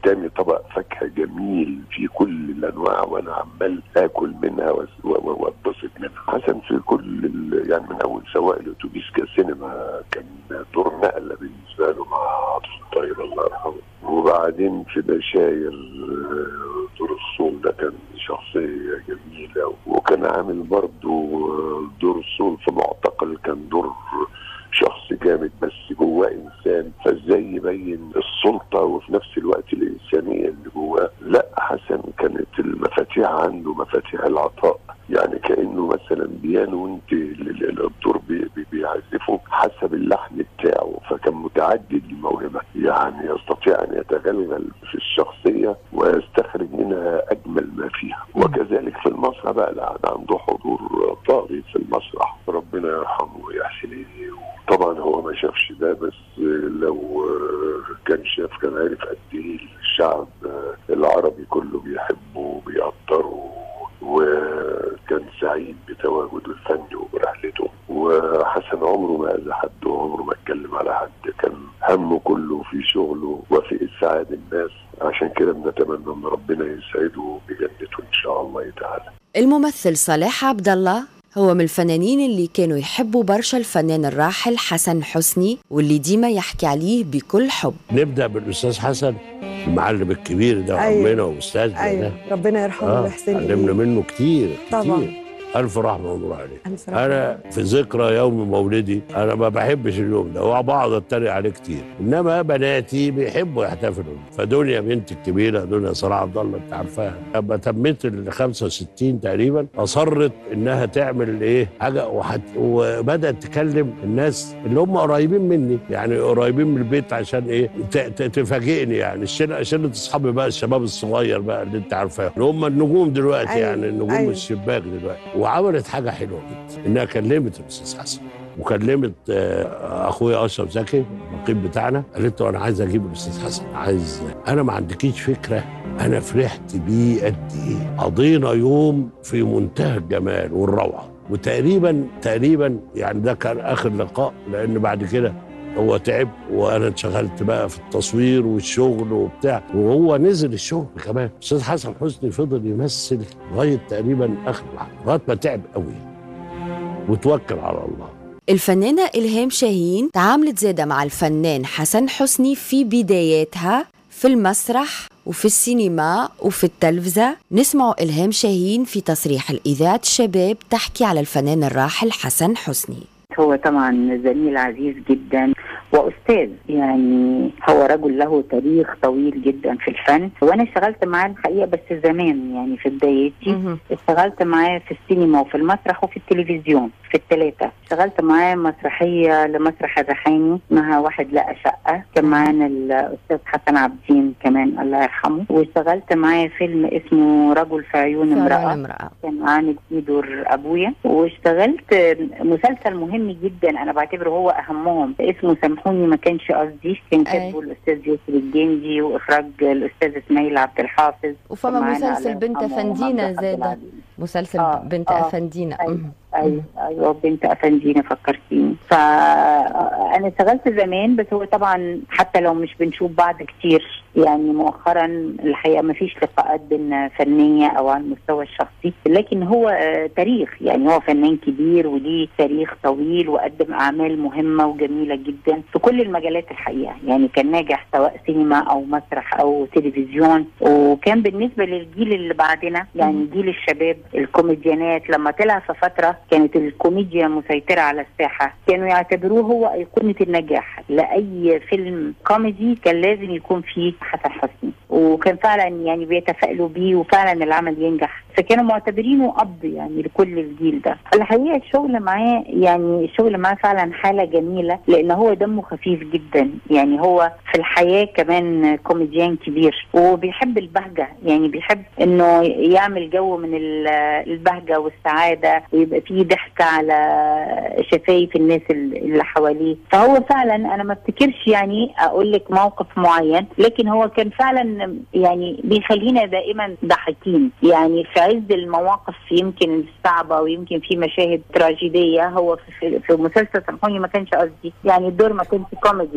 قدامي طبق فاكهه جميل في كل الانواع وانا عمال اكل منها وأس- و- و- واتبسط منها حسن في كل ال- يعني من اول سواق الاتوبيس كسينما كان دور نقله بالنسبه له مع عاطف الطيب الله يرحمه وبعدين في بشاير آه، دور الصول ده كان شخصيه جميله وكان عامل برضه آه، دور الصول في معتقل كان دور شخص جامد بس جواه انسان فازاي يبين السلطه وفي نفس الوقت الانسانيه اللي جواه لا حسن كانت المفاتيح عنده مفاتيح العطاء يعني كانه مثلا بيانو وانت ال- ال- الدور بي- بي- بيعزفه حسب اللحن بتاعه فكان متعدد الموهبه يعني يستطيع ان يتغلغل في الشخصيه ويستخرج منها اجمل ما فيها وكذلك في المسرح بقى لا ده عنده حضور طاغي في المسرح ربنا يرحمه ويحسن اليه طبعا هو ما شافش ده بس لو كان شاف كان عارف قد ايه الشعب العربي كله بيحبه وبيقدره وكان سعيد بتواجده الفني وبرحلته وحسن عمره ما اذى حد وعمره ما اتكلم على حد كان همه كله في شغله وفي اسعاد الناس عشان كده بنتمنى ان ربنا يسعده بجنته ان شاء الله تعالى الممثل صالح عبد الله هو من الفنانين اللي كانوا يحبوا برشا الفنان الراحل حسن حسني واللي ديما يحكي عليه بكل حب نبدا بالاستاذ حسن المعلم الكبير ده أيوة. وعمنا واستاذنا ايوه ده ربنا يرحمه اه ويحسن علمنا إليه. منه كتير طبعاً. كتير الف رحمه ونور عليه ألف رحمة. انا في ذكرى يوم مولدي انا ما بحبش اليوم ده وبقعد اتريق عليه كتير انما بناتي بيحبوا يحتفلوا فدنيا بنتي الكبيره دنيا صلاح عبد الله انت عارفاها لما تميت ال 65 تقريبا اصرت انها تعمل ايه حاجه وحت وبدات تكلم الناس اللي هم قريبين مني يعني قريبين من البيت عشان ايه ت- ت- تفاجئني يعني الشله شله اصحابي بقى الشباب الصغير بقى اللي انت عارفاه اللي هم النجوم دلوقتي أيوة، يعني النجوم أيوة. الشباك دلوقتي وعملت حاجه حلوه جدا انها كلمت الاستاذ حسن وكلمت آه، اخويا اشرف زكي النقيب بتاعنا قالت له انا عايز اجيب الاستاذ حسن عايز انا ما عندكيش فكره انا فرحت بيه قد ايه قضينا يوم في منتهى الجمال والروعه وتقريبا تقريبا يعني ده كان اخر لقاء لان بعد كده هو تعب وانا اتشغلت بقى في التصوير والشغل وبتاع وهو نزل الشغل كمان استاذ حسن حسني فضل يمثل لغايه تقريبا اخر لحظه لغايه ما تعب قوي وتوكل على الله الفنانة إلهام شاهين تعاملت زادة مع الفنان حسن حسني في بداياتها في المسرح وفي السينما وفي التلفزة نسمع إلهام شاهين في تصريح الإذاعة الشباب تحكي على الفنان الراحل حسن حسني هو طبعا زميل عزيز جدا واستاذ يعني هو رجل له تاريخ طويل جدا في الفن وانا اشتغلت معاه الحقيقه بس زمان يعني في بدايتي اشتغلت معاه في السينما وفي المسرح وفي التلفزيون في الثلاثه اشتغلت معاه مسرحيه لمسرح الريحاني اسمها واحد لقى شقه كان معانا الاستاذ حسن عبدين كمان الله يرحمه واشتغلت معاه فيلم اسمه رجل في عيون امراه امرأة كان عامل فيه دور ابويا واشتغلت مسلسل مهم جدا انا بعتبره هو اهمهم اسمه سامحوني ما كانش قصدي كان أي. كاتبه الاستاذ يوسف الجندي واخراج الاستاذ اسماعيل عبد الحافظ وفما معانا مسلسل الله بنت يرحمه أفندينا محمد عبد زادة العزيز. مسلسل آه، بنت آه، أفندينا أيوة. مهم. ايوه ايوه بنت افندينا فكرتيني فانا اشتغلت زمان بس هو طبعا حتى لو مش بنشوف بعض كتير يعني مؤخرا الحقيقه ما فيش لقاءات بينا فنيه او على المستوى الشخصي لكن هو آه، تاريخ يعني هو فنان كبير وليه تاريخ طويل وقدم اعمال مهمه وجميله جدا في كل المجالات الحقيقه يعني كان ناجح سواء سينما او مسرح او تلفزيون وكان بالنسبه للجيل اللي بعدنا يعني جيل الشباب الكوميديانات لما طلع في فتره كانت الكوميديا مسيطره على الساحه كانوا يعتبروه هو ايقونه النجاح لاي فيلم كوميدي كان لازم يكون فيه حسن حسني وكان فعلا يعني بيتفائلوا بيه وفعلا العمل ينجح فكانوا معتبرينه اب يعني لكل الجيل ده الحقيقه الشغل معاه يعني الشغل معاه فعلا حاله جميله لان هو دمه خفيف جدا يعني هو في الحياه كمان كوميديان كبير وبيحب البهجه يعني بيحب انه يعمل جو من ال- البهجه والسعاده ويبقى فيه ضحك على شفايف الناس اللي حواليه فهو فعلا انا ما افتكرش يعني اقول لك موقف معين لكن هو كان فعلا يعني بيخلينا دائما ضاحكين يعني في عز المواقف يمكن الصعبه ويمكن في مشاهد تراجيديه هو في, في مسلسل سامحوني ما كانش قصدي يعني الدور ما كانش كوميدي